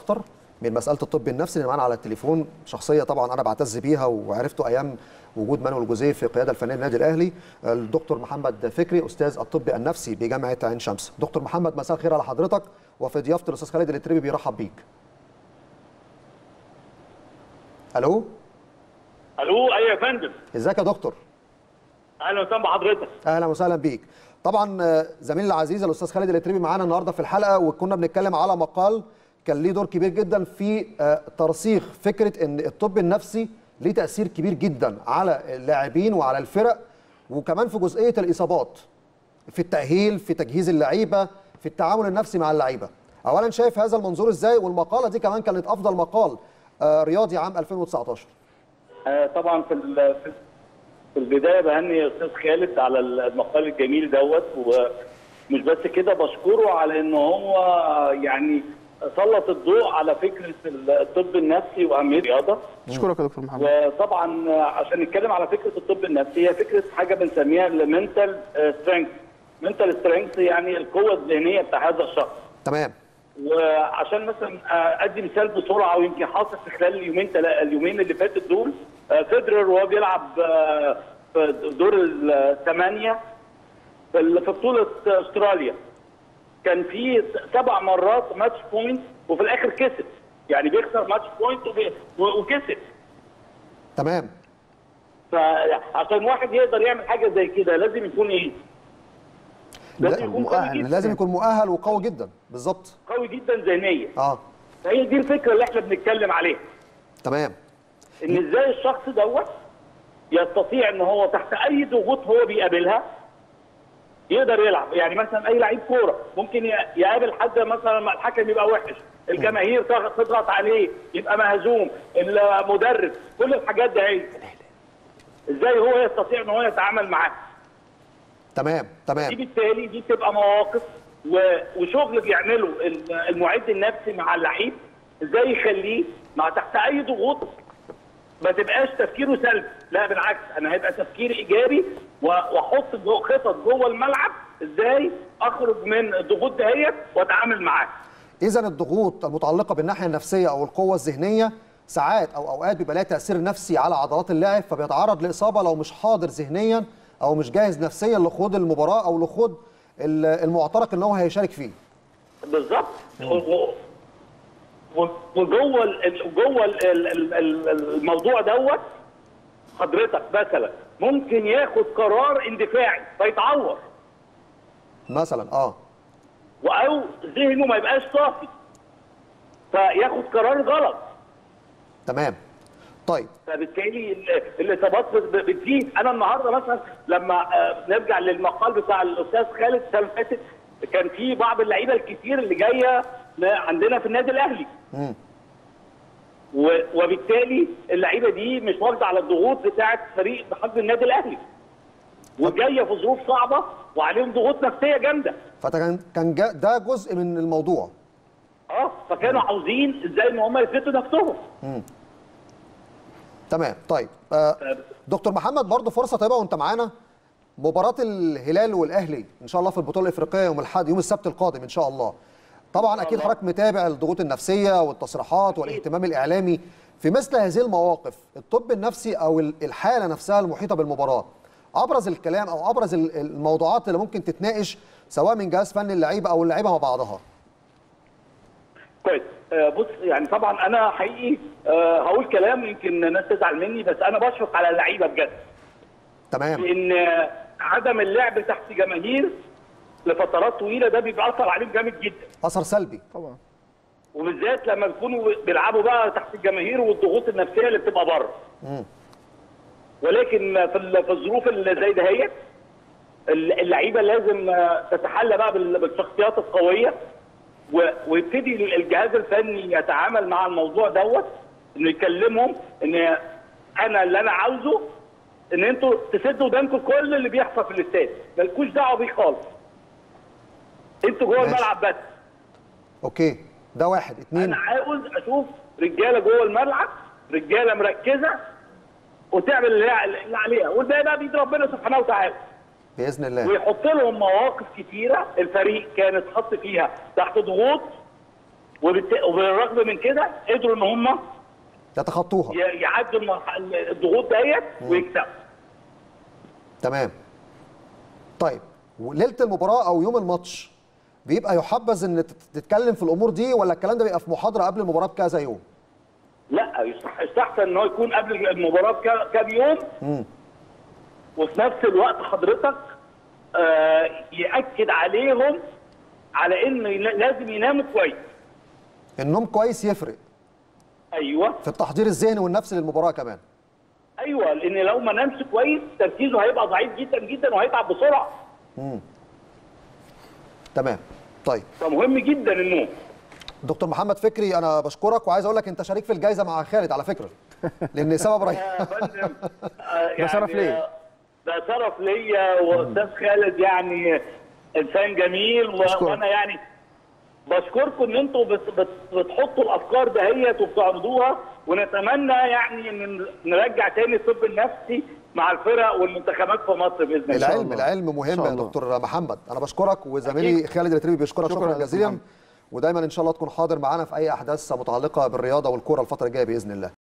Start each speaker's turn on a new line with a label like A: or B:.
A: اكتر من مساله الطب النفسي اللي معانا على التليفون شخصيه طبعا انا بعتز بيها وعرفته ايام وجود مانويل جوزيه في القياده الفنيه للنادي الاهلي الدكتور محمد فكري استاذ الطب النفسي بجامعه عين شمس دكتور محمد مساء الخير على حضرتك وفي ضيافه الاستاذ خالد الاتربي بيرحب بيك الو
B: الو ايوه يا فندم
A: ازيك يا دكتور
B: اهلا وسهلا بحضرتك
A: اهلا وسهلا بيك طبعا آه، زميلي العزيز الاستاذ خالد الاتربي معانا النهارده في الحلقه وكنا بنتكلم على مقال كان ليه دور كبير جدا في آه، ترسيخ فكره ان الطب النفسي ليه تاثير كبير جدا على اللاعبين وعلى الفرق وكمان في جزئيه الاصابات في التاهيل في تجهيز اللعيبه في التعامل النفسي مع اللعيبه اولا شايف هذا المنظور ازاي والمقاله دي كمان كانت افضل مقال آه، رياضي عام 2019
B: آه طبعا في ال- في- في البدايه بهني استاذ خالد على المقال الجميل دوت ومش بس كده بشكره على ان هو يعني سلط الضوء على فكره الطب النفسي واهميه الرياضه
C: اشكرك يا دكتور محمد
B: وطبعا عشان نتكلم على فكره الطب النفسي هي فكره حاجه بنسميها المنتال سترينث منتال سترينث يعني القوه الذهنيه بتاع هذا الشخص
A: تمام
B: وعشان مثلا آه، ادي مثال بسرعه ويمكن حاصل في خلال اليومين تلا اليومين اللي فاتت دول آه، فيدرر وهو بيلعب آه، في دور الثمانيه في ال- في بطوله استراليا كان في سبع مرات ماتش بوينت وفي الاخر كسب يعني بيخسر ماتش بوينت وبي- و- وكسب
A: تمام
B: فعشان واحد يقدر يعمل حاجه زي كده لازم يكون ايه؟ لازم يكون قوي
C: مؤهل.
B: جدا
A: لازم يكون مؤهل وقوي جدا بالظبط
B: قوي جدا ذهنيا
A: اه
B: فهي دي الفكره اللي احنا بنتكلم عليها
A: تمام
B: ان ازاي الشخص دوت يستطيع ان هو تحت اي ضغوط هو بيقابلها يقدر يلعب يعني مثلا اي لعيب كوره ممكن ي- يقابل حد مثلا ما الحكم يبقى وحش الجماهير تغ- تضغط عليه يبقى مهزوم المدرب كل الحاجات دي هي ازاي هو يستطيع ان هو يتعامل معاها
A: تمام
B: دي
A: تمام
B: بالتالي دي بتبقى مواقف و- وشغل بيعمله ال- المعد النفسي مع اللعيب ازاي يخليه مع تحت اي ضغوط ما تبقاش تفكيره سلبي لا بالعكس انا هيبقى تفكير ايجابي و- واحط جو- خطط جوه الملعب ازاي اخرج من الضغوط دهيت واتعامل معاها
A: اذا الضغوط المتعلقه بالناحيه النفسيه او القوه الذهنيه ساعات او اوقات بيبقى لها تاثير نفسي على عضلات اللاعب فبيتعرض لاصابه لو مش حاضر ذهنيا او مش جاهز نفسيا لخوض المباراه او لخوض ال- المعترك ان هو هيشارك فيه
B: بالظبط و- و- وجوه ال- جوه ال- ال- ال- ال- الموضوع دوت حضرتك مثلا ممكن ياخد قرار اندفاعي فيتعور
A: مثلا اه
B: او ذهنه ما يبقاش صافي فياخد قرار غلط
A: تمام طيب
B: فبالتالي ال- الاصابات بت- بتزيد انا النهارده مثلا لما آه، نرجع للمقال بتاع الاستاذ خالد السنه اللي فاتت كان في بعض اللعيبه الكتير اللي جايه ل- عندنا في النادي الاهلي
A: مم.
B: و- وبالتالي اللعيبه دي مش واخده على الضغوط بتاعه فريق بحجم النادي الاهلي وجايه في ظروف صعبه وعليهم ضغوط نفسيه جامده
A: فكان كان جا- ده جزء من الموضوع
B: اه فكانوا عاوزين ازاي ان هم يثبتوا نفسهم
A: تمام طيب آه دكتور محمد برضو فرصه طيبه وانت معانا مباراه الهلال والاهلي ان شاء الله في البطوله الافريقيه يوم الاحد يوم السبت القادم ان شاء الله طبعا اكيد
B: الله.
A: حضرتك متابع الضغوط النفسيه والتصريحات والاهتمام الاعلامي في مثل هذه المواقف الطب النفسي او ال- الحاله نفسها المحيطه بالمباراه ابرز الكلام او ابرز ال- الموضوعات اللي ممكن تتناقش سواء من جهاز فني اللعيبه او اللعيبه مع بعضها
B: كويس آه، بص يعني طبعا انا حقيقي آه، هقول كلام يمكن الناس تزعل مني بس انا بشفق على اللعيبه بجد
A: تمام
B: لان آه، عدم اللعب تحت جماهير لفترات طويله ده بيأثر عليهم جامد جدا
A: اثر سلبي
C: طبعا
B: وبالذات لما بيكونوا بيلعبوا بقى تحت الجماهير والضغوط النفسيه اللي بتبقى بره ولكن في ال- في الظروف اللي زي دهيت ال- اللعيبه لازم آه، تتحلى بقى بال- بالشخصيات القويه و- ويبتدي الجهاز الفني يتعامل مع الموضوع دوت انه يكلمهم ان انا اللي انا عاوزه ان انتوا تسدوا ودانكم كل اللي بيحصل في الاستاد مالكوش دعوه بيه خالص انتوا جوه
A: ماشي.
B: الملعب بس
A: اوكي ده واحد اتنين
B: انا عاوز اشوف رجاله جوه الملعب رجاله مركزه وتعمل اللي اللي عليها والباقي بقى بيد ربنا سبحانه وتعالى
A: باذن الله
B: ويحط لهم مواقف كتيره الفريق كان اتحط فيها تحت ضغوط وبالت- وبالرغم من كده قدروا ان هم
A: يتخطوها
B: ي- يعدوا المرح- الضغوط ديت ويكسبوا
A: تمام طيب وليله المباراه او يوم الماتش بيبقى يحبذ ان تت- تتكلم في الامور دي ولا الكلام ده بيبقى في محاضره قبل المباراه بكذا يوم
B: لا يستح- يستحسن ان هو يكون قبل المباراه بك- كام يوم وفي نفس الوقت حضرتك آه، ياكد عليهم على ان ينا- لازم يناموا كويس
A: النوم كويس يفرق
B: ايوه
A: في التحضير الذهني والنفسي للمباراه كمان
B: ايوه لان لو ما نامش كويس تركيزه هيبقى ضعيف جدا جدا وهيتعب بسرعه
A: تمام طيب
B: فمهم جدا النوم
A: دكتور محمد فكري انا بشكرك وعايز اقول لك انت شريك في الجائزه مع خالد على فكره لان سبب رهيب
B: يا فندم آه،
C: ده شرف
B: يعني،
C: ليا.
B: آه، ده شرف ليا واستاذ خالد يعني انسان جميل و-
C: أشكرك.
B: وانا يعني بشكركم ان انتوا بت- بت- بتحطوا الافكار دهيت وبتعرضوها ونتمنى يعني ان نرجع تاني الطب النفسي مع الفرق والمنتخبات في مصر باذن الله
A: العلم
C: الله.
A: العلم
C: إن
A: مهم
C: شاء
A: يا
C: الله.
A: دكتور محمد انا بشكرك وزميلي خالد الاتريبي بيشكرك
C: شكرا
A: شكرا
C: يا دكتور
A: جزيلا
C: محمد.
A: ودايما ان شاء الله تكون حاضر معانا في اي احداث متعلقه بالرياضه والكوره الفتره الجايه باذن الله